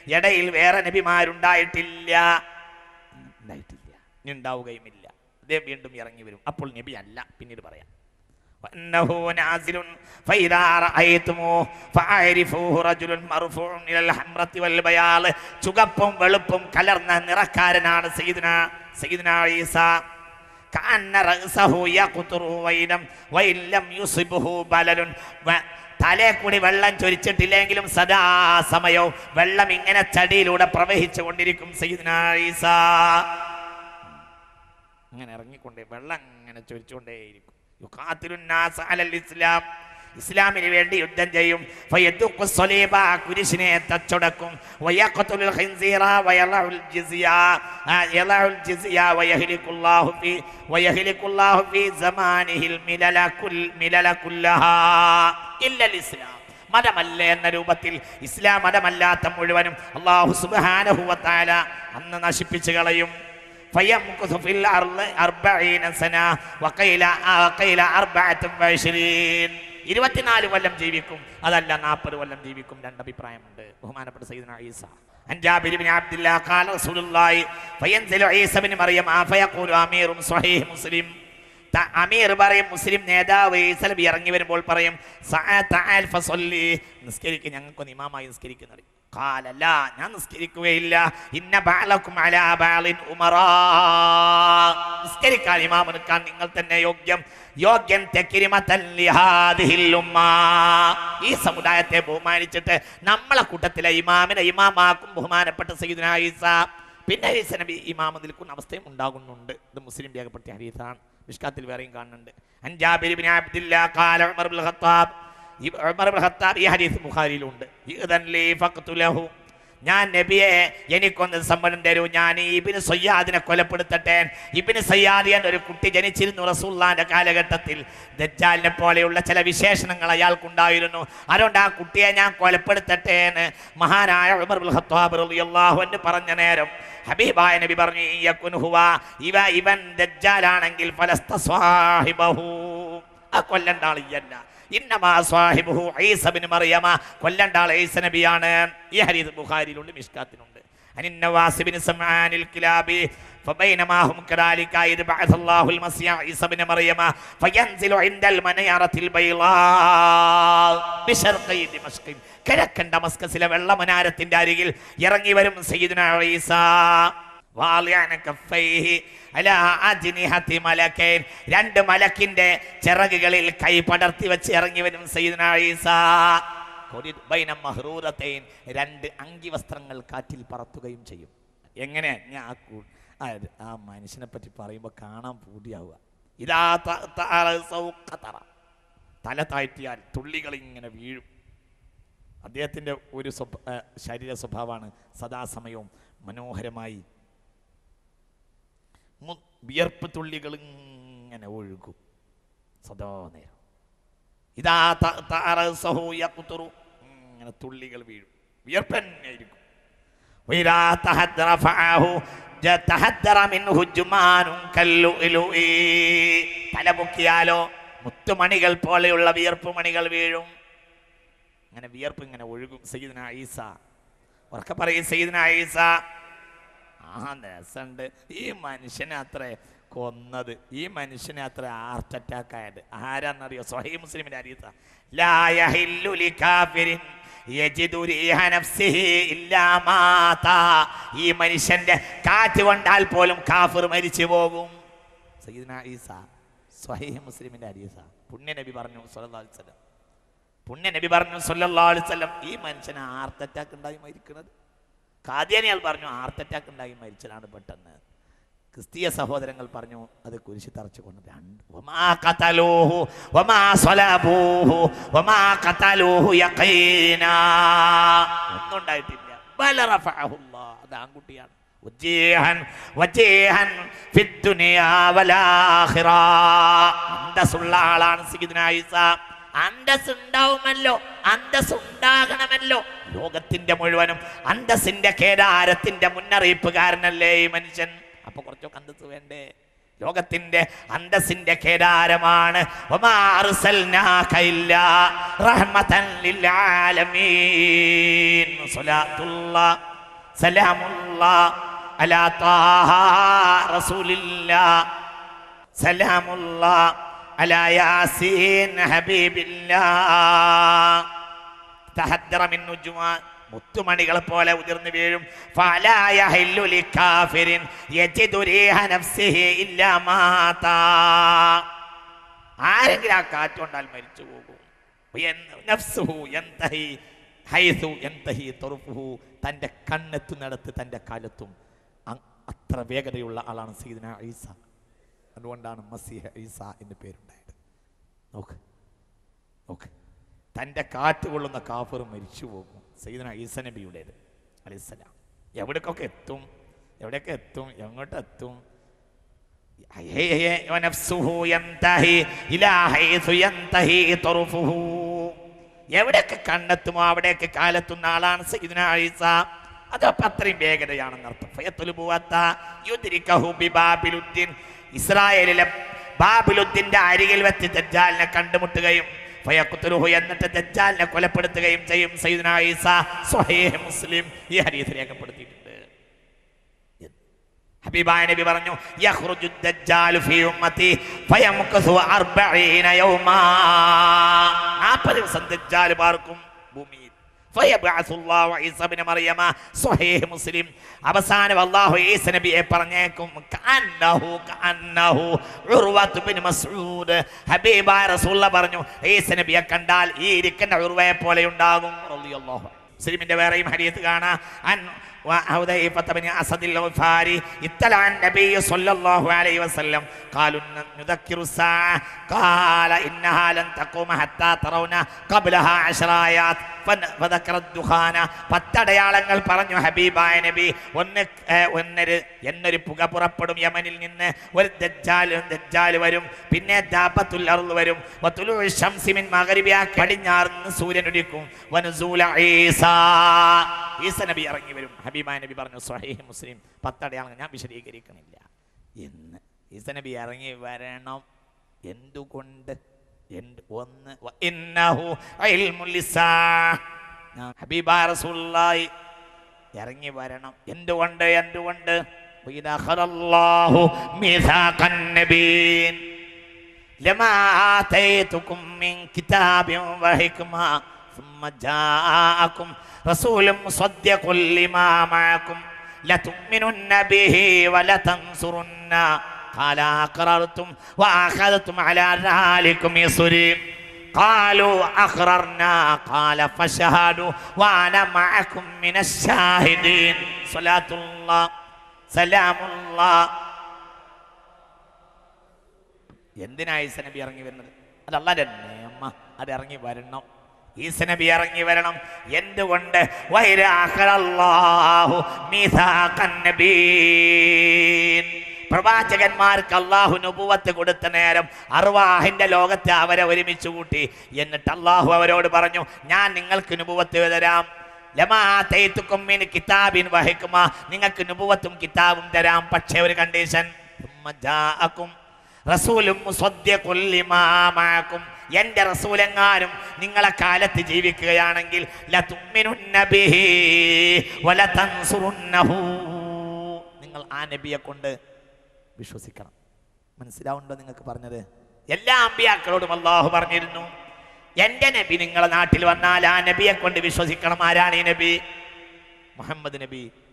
ഇടയിൽ വേറെ നബിമാരുണ്ടായിട്ടില്ല ഉണ്ടായിട്ടില്ല ഇനി ഉണ്ടാവുകയുമില്ല അദ്ദേഹം വീണ്ടും ഇറങ്ങി വരും അപ്പോൾ നബി അല്ല പിന്നീട് പറയാം وأنه نازل فإذا رأيتموه فأعرفوه رجل مرفوع إلى الحمرة والبياض ചുവപ്പും വെളുപ്പും കലർന്ന നിറക്കാരനാണ് സയ്യിദ്ന സയ്യിദ്ന ഈസ كأن رأسه يقطر وإن وإن لم يصبه بلل വ- തലേ കൂടി വെള്ളം ചൊരിച്ചിട്ടില്ലെങ്കിലും സദാസമയവും വെള്ളം ഇങ്ങനെ ചടിയിലൂടെ പ്രവഹിച്ചു കൊണ്ടിരിക്കും സയ്യിദ്ന ഈസ അങ്ങനെ ഇറങ്ങിക്കൊണ്ടേ വെള്ളം അങ്ങനെ ചൊരിച്ചുകൊണ്ടേയിരിക്കും യുഖാത്തിലുൻ നാസ അലൽ ഇസ്ലാം ഇസ്ലാമിന് വേണ്ടി യുദ്ധം ചെയ്യും ഫയദ്ദുഖു സ്വലീബ കുരിശിനെ തച്ചുടക്കും വയഖതുലുൽ ഖിൻസീറ വയലഉൽ ജിസിയ ആ, യലഉൽ ജിസിയ വയഹ്ലികുല്ലാഹു ഫി വയഹ്ലികുല്ലാഹു ഫി സമാനിഹിൽ മിലല കുൽ മിലല കുല്ലഹാ ഇല്ലൽ ഇസ്ലാം മതമല്ല എന്ന രൂപത്തിൽ ഇസ്ലാം മതമല്ലാത്ത മുഴുവനും അള്ളാഹു സുബ്ഹാനഹു വ തആല അന്ന് നശിപ്പിച്ചു കളയും فيمكث في الأرض أربعين سنة وقيل وقيل أربعة وعشرين ഇരുപത്തിനാല് കൊല്ലം ജീവിക്കും അതല്ല നാൽപ്പത് കൊല്ലം ജീവിക്കും രണ്ട് അഭിപ്രായമുണ്ട് ബഹുമാനപ്പെട്ട സയ്യിദ്ന ഈസ عن جابر بن عبد الله قال رسول الله فينزل عيسى بن مريم فيقول أمير صحيح مسلم ത- അമീർ പറയും മുസ്ലിം നേതാവ് ഈസലബി ഇറങ്ങി വരുമ്പോൾ പറയും "സഅ തഅൽ ഫസല്ലി." നിസ്കരിക്ക് ഞങ്ങൾക്കൊന്ന് ഇമാമായി നിസ്കരിക്കുന്നത് കാലല്ല ഞാൻ നിസ്കരിക്കുകയില്ല ഇന്ന ബാലക്കും അലാ ബാലിൻ ഉമറാ നിസ്കരിക്കാൻ ഇമാം നിൽക്കാൻ നിങ്ങൾ തന്നെ യോഗ്യം യോഗ്യൻ തെക്കിരിമത്തൻ ലിഹാദിഹിൽ ഉമ്മ. ഈ സമുദായത്തെ ബഹുമാനിച്ചിട്ട് നമ്മളെ കൂട്ടത്തിലെ ഇമാമിനെ ഇമാമാക്കും ബഹുമാനപ്പെട്ട സയ്യിദ്ന ഈസ പിന്നെ ഈസ നബി ഇമാമ നിൽക്കുന്ന അവസ്ഥയും ഉണ്ടാകുന്നുണ്ട് ഇത് മുസ്ലിം രേഖപ്പെടുത്തിയ ഹരീസാണ് മിഷ്കാത്തിൽ വേറെയും കാണുന്നുണ്ട് അൻ ജാബിർ ഇബ്നു അബ്ദില്ലാ ഖാല ഉമർ ഇബ്നുൽ ഖത്താബ് ഈ ഉമർ ഇബ്നുൽ ഖത്താബ് ഈ ഹദീസ് ബുഖാരിയിലുണ്ട് ഇദൻ ലീ ഫഖ്തു ലഹു ഞാൻ നബിയെ എനിക്കൊന്ന് സമ്മതം തരൂ ഞാൻ ഈ ഇബിന് സയ്യാദിനെ കൊലപ്പെടുത്തട്ടെ ഇബിന് സയ്യാദി എന്ന ഒരു കുട്ടി ജനിച്ചിരുന്നു റസൂള്ളാന്റെ കാലഘട്ടത്തിൽ ദജ്ജാലിനെ പോലെയുള്ള ചില വിശേഷണങ്ങൾ അയാൾക്കുണ്ടായിരുന്നു അതുകൊണ്ട് ആ കുട്ടിയെ ഞാൻ കൊലപ്പെടുത്തട്ടെ എന്ന് മഹാനായ ഉമർ ബിൻ ഖത്താബ് റളിയല്ലാഹു അൻഹു പറഞ്ഞ നേരം ഹബീബായ നബി പറഞ്ഞു "ഇൻ യകുൻ ഹുവ ഇവ ഇവൻ ദജ്ജാലാണെങ്കിൽ ഫലസ്ത സ്വാഹിബഹു ആ കൊല്ലണ്ട ആൾ ഇയല്ല ഇന്നമാ സ്വാഹിബുഹു ഈസ ബിൻ മറിയമ കൊല്ലണ്ട ആൾ ഈസ നബിയാണ് ഈ ഹരീത് ബുഖാരിയിലുണ്ട് മിഷ്കാത്തിനുണ്ട് عن النواس بن سمعان الكلابي فبينما هم كذلك إذ بعث الله المسيح عيسى بن مريم فينزل عند المنيرة البيضاء بشرقي دمشق കിഴക്കൻ ഡമസ്കസിലെ വെള്ളമനാരത്തിന്റെ അരികിൽ ഇറങ്ങി വരും സയ്യിദ്ന ഈസ വാളിയാന കഫൈഹി അലാ അജ്നിഹത്തി മലക്കൈൻ രണ്ട് മലക്കിന്റെ ചിറകുകളിൽ കൈ പടർത്തി വെച്ച് ഇറങ്ങി വരും സയ്യിദ്ന ഈസ കൊരി- ബൈന മഹ്റൂറത്തൈൻ രണ്ട് അങ്കി വസ്ത്രങ്ങൾ കാറ്റിൽ പറത്തുകയും ചെയ്യും എങ്ങനെ ഞാൻ ആ കൂ- ആ ആ മനുഷ്യനെ പറ്റി പറയുമ്പോൾ കാണാൻ പൂതിയാവുക ഇതാ ത- ത- അറസൗ ഖതറ. തല താഴ്ത്തിയാൽ തുള്ളികൾ ഇങ്ങനെ വീഴും അദ്ദേഹത്തിൻ്റെ ഒരു സ്വഭ ആ, ശരീര സ്വഭാവമാണ് സദാസമയവും മനോഹരമായി മു- വിയർപ്പ് തുള്ളികൾ ഇങ്ങനെ ഒഴുകും സദാ നേരം ഇതാ ത- ത- അറസഹു യഖ്തുറു. ഇങ്ങനെ തുള്ളികൾ വീഴും വിയർപ്പ് തന്നെയായിരിക്കും وإذا تهدر فعاه ജ- تهدر منه جمان كاللؤلؤ. തല പൊക്കിയാലോ മുത്തുമണികൾ പോലെയുള്ള വിയർപ്പ് മണികൾ വീഴും അങ്ങനെ വിയർപ്പ് ഇങ്ങനെ ഒഴുകും സയ്യിദ്ന ഈസ ഉറക്കെ പറയും സയ്യിദ്ന ഈസ ആ രസമുണ്ട് ഈ മനുഷ്യനെ അത്ര കൊന്നത് ഈ മനുഷ്യനെ അത്ര ഹാർട്ട് അറ്റാക്ക് ആയത് ആരാന്നറിയോ സ്വഹീ മുസ്ലിമിന്റെ അരീസ ലാ യഹില്ലു ലികാഫിരിൻ യജിദു റീഹ നഫ്സിഹി ഇല്ലാ മാതാ. ഈ മനുഷ്യന്റെ കാറ്റ് കൊണ്ടാൽ പോലും കാഫിർ മരിച്ചു പോകും സയ്യിദ്ന ഈസ സ്വഹീഹ് മുസ്ലിമിന്റെ ഹദീസ പുണ്യ നബി പറഞ്ഞു സല്ലല്ലാഹു അലൈഹി വസല്ലം പുണ്യ നബി പറഞ്ഞു സല്ലല്ലാഹു അലൈഹി വസല്ലം ഈ മനുഷ്യന് ഹാർട്ട് അറ്റാക്ക് ഉണ്ടായി മരിക്കുന്നത് കാദ്യാനിയാൽ പറഞ്ഞു ഹാർട്ട് അറ്റാക്ക് ഉണ്ടായി മരിച്ചതാണ് പെട്ടെന്ന് ക്രിസ്തീയ സഹോദരങ്ങൾ പറഞ്ഞു അത് കുരിശി തറച്ചു കൊണ്ട് രണ്ട് വമാ ഖതലൂഹു വമാ സ്വലബൂഹു വമാ ഖതലൂഹു യഖീനാ ഒന്നും ഉണ്ടായിട്ടില്ല ബല റഫഅഹുല്ലാഹ് അത് ആൺകുട്ടിയാണ് വജീഹൻ വജീഹൻ ഫിദ്ദുനിയാ വലാഖിറ അന്തസ്സുള്ള ആളാണ് സയ്യിദ്ന ഈസ അന്തസ് ഉണ്ടാവുമല്ലോ അന്തസ് ഉണ്ടാകണമല്ലോ ലോകത്തിന്റെ മുഴുവനും അന്തസ്സിന്റെ കേദാരത്തിന്റെ മുന്നറിയിപ്പുകാരനല്ലേ ഈ മനുഷ്യൻ അപ്പൊ കുറച്ചൊക്കെ അന്തസ് വേണ്ടേ ലോകത്തിന്റെ അന്തസ്സിന്റെ കേദാരമാണ് വമാ അർസൽനാക ഇല്ലാ റഹ്മതൻ ലിൽ ആലമീൻ സ്വലാത്തുല്ലാ സലാമുള്ള അലാ ത്വാഹ റസൂലില്ലാ സലാമുള്ള അലാ യാസീൻ ഹബീബില്ലാ തഹദ്ദറ മിൻ നുജ്മാ മുത്തുമണികൾ പോലെ ഉതിർന്നു വീഴും ഫലാ യഹില്ലു ലികാഫിരിൻ യജിദു റീഹ നഫ്സിഹി ഇല്ലാ മാതാ ആരെങ്കിലും ആ കാറ്റുകൊണ്ടാൽ മരിച്ചു പോകും എൻ- നഫ്സുഹു യന്തഹി ഹൈസു യന്തഹി തുറുഫുഹു തൻ്റെ കണ്ണെത്തുന്നിടത്ത് തൻ്റെ കാലത്തും അ- അത്ര വേഗതയുള്ള ആളാണ് സീദന ഈസ അതുകൊണ്ടാണ് മസീഹ ഈസ എന്ന് പേരുണ്ടായത് നോക്ക് നോക്ക് തൻ്റെ കാറ്റ് കൊള്ളുന്ന കാഫർ മരിച്ചു പോകും സയ്യിദന ഈസ നബിയുടേത് അലൈഹിസ്സലാം എവിടേക്കൊക്കെ എത്തും എവിടെയൊക്കെ എത്തും എങ്ങോട്ട് എത്തും ونفسه ينتهي إلى حيث ينتهي طرفه എവിടെയൊക്കെ കണ്ടെത്തുമോ അവിടെയൊക്കെ കാലെത്തുന്ന ആളാണ് സയ്യിദുന ഈസ അതപ്പം അത്രയും വേഗതയാണെന്ന് അർത്ഥം ഫയത്തുലുബുവത്ത യുദ്രിക്കഹു ബിബാബിലുദ്ദീൻ ഇസ്രായേലിലെ ബാബിലുദ്ദീന്റെ അരികിൽ വെച്ച് ദജ്ജാലിനെ കണ്ടുമുട്ടുകയും ഫയഖ്തുലുഹു എന്നിട്ട് ദജ്ജാലിനെ കൊലപ്പെടുത്തുകയും ചെയ്യും സയ്യിദുന ഈസ സ്വഹീഹ് മുസ്ലിം ഈ ഹദീസ് രേഖപ്പെടുത്തിയിട്ടുണ്ട് ഹബീബായ നബി പറഞ്ഞു യഖ്റുജു ദജ്ജാലു ഫീ ഉമ്മത്തി ഫയംകുസു 40 യൗമാ 40 ദിവസം ദജ്ജാൽ പാർക്കും ഭൂമിയിൽ ഫയബ്അസുല്ലാഹു ഈസ ഇബ്നു മറിയമ സ്വഹീഹ് മുസ്ലിം അവസാനം അല്ലാഹു ഈസ നബിയെ പറഞ്ഞേക്കും കഅന്നഹു കഅന്നഹു ഉർവത്ത് ബിൻ മസ്ഊദ് ഹബീബായ റസൂലുള്ള പറഞ്ഞു ഈസ നബിയെ കണ്ടാൽ ഈ ഇരിക്കുന്ന ഉർവയെ പോലെ ഉണ്ടാകും റളിയല്ലാഹു അൻഹു. മുസ്ലിമിന്റെ വേറെയും ഹദീസ് കാണാം അൻ وحذيفة بن أسد الغفاري اطلع النبي صلى الله عليه وسلم قالوا ن- نذكر الساعة قال إنها لن تقوم حتى ترون قبلها عشر آيات فن- فذكر الدخان പത്തടയാളങ്ങൾ പറഞ്ഞു ഹബീബായ നബി ഒന്ന് ഏർ, ഒന്നൊരു എന്നൊരു പുക പുറപ്പെടും യമനിൽ നിന്ന് ഒരു ദജ്ജാൽ ദജ്ജാൽ വരും പിന്നെ ദാബത്തുൽ അർള് വരും വതുലു ശംസി മിൻ മഗ്രിബിയ പടിഞ്ഞാറുന്ന് സൂര്യൻ ഉദിക്കും വനുസൂല ഈസാ ഈസ നബി ഇറങ്ങി വരും ഹബീബായ നബി പറഞ്ഞു സ്വഹീഹ് മുസ്ലിം പത്തടയാളങ്ങൾ ഞാൻ വിശദീകരിക്കണില്ല എന്ന് ഈസ നബി ഇറങ്ങി വരണം എന്തുകൊണ്ട് എന്ത് ഒന്ന് വ ഇന്നഹു ഇൽമുൽ ലിസാ. ഞാൻ ഹബീബായ റസൂലുള്ളാഹി ഇറങ്ങി വരണം എന്തുകൊണ്ട് എന്തുകൊണ്ട് وإذا أخذ الله ميثاق النبيين لما آتيتكم من كتاب وحكمة ثم جاءكم رسول مصدق لما معكم لتؤمنن به ولتنصرن قال أقررتم وأخذتم على ذلكم إصري قالوا أقررنا قال فاشهدوا وأنا معكم من الشاهدين صلاة الله سلام الله എന്തിനാ ഈസ നബി ഇറങ്ങി വരുന്നത് അത് അള്ളാന്റെ നിയമ അത് ഇറങ്ങി വരണം ഈസ നബി ഇറങ്ങി വരണം എന്തുകൊണ്ട് വൈരാഹു മീസാഖൻ നബീൻ പ്രവാചകന്മാർക്ക് അള്ളാഹു നുപുവത്ത് കൊടുത്ത നേരം അർവാഹിന്റെ ലോകത്തെ അവരെ ഒരുമിച്ച് കൂട്ടി എന്നിട്ട് അള്ളാഹു അവരോട് പറഞ്ഞു ഞാൻ നിങ്ങൾക്ക് നുപുവത്ത് തരാം ലമാ തയ്ത്തുക്കും മിൻ കിതാബിൻ വഹിക്കുമ നിങ്ങൾക്ക് നുപുവത്തും കിതാബും തരാം പക്ഷേ ഒരു കണ്ടീഷൻ ജാഅക്കും റസൂലും മുസദ്ദിഖുൽ ലിമാ മഅക്കും എന്റെ റസൂലെങ്ങാനും നിങ്ങളെ കാലത്ത് ജീവിക്കുകയാണെങ്കിൽ ലതുമ്മിനുന്ന ബിഹി വലതൻസുറുന്നഹു നിങ്ങൾ ആ നബിയെ കൊണ്ട് വിശ്വസിക്കണം മനസ്സിലാവുണ്ടോ നിങ്ങൾക്ക് പറഞ്ഞത് എല്ലാ അമ്പിയാക്കളോടും അള്ളാഹു പറഞ്ഞിരുന്നു എന്റെ നബി നിങ്ങളെ നാട്ടിൽ വന്നാൽ ആ നബിയെ കൊണ്ട് വിശ്വസിക്കണം ആരാണ് ഈ നബി മുഹമ്മദ് നബി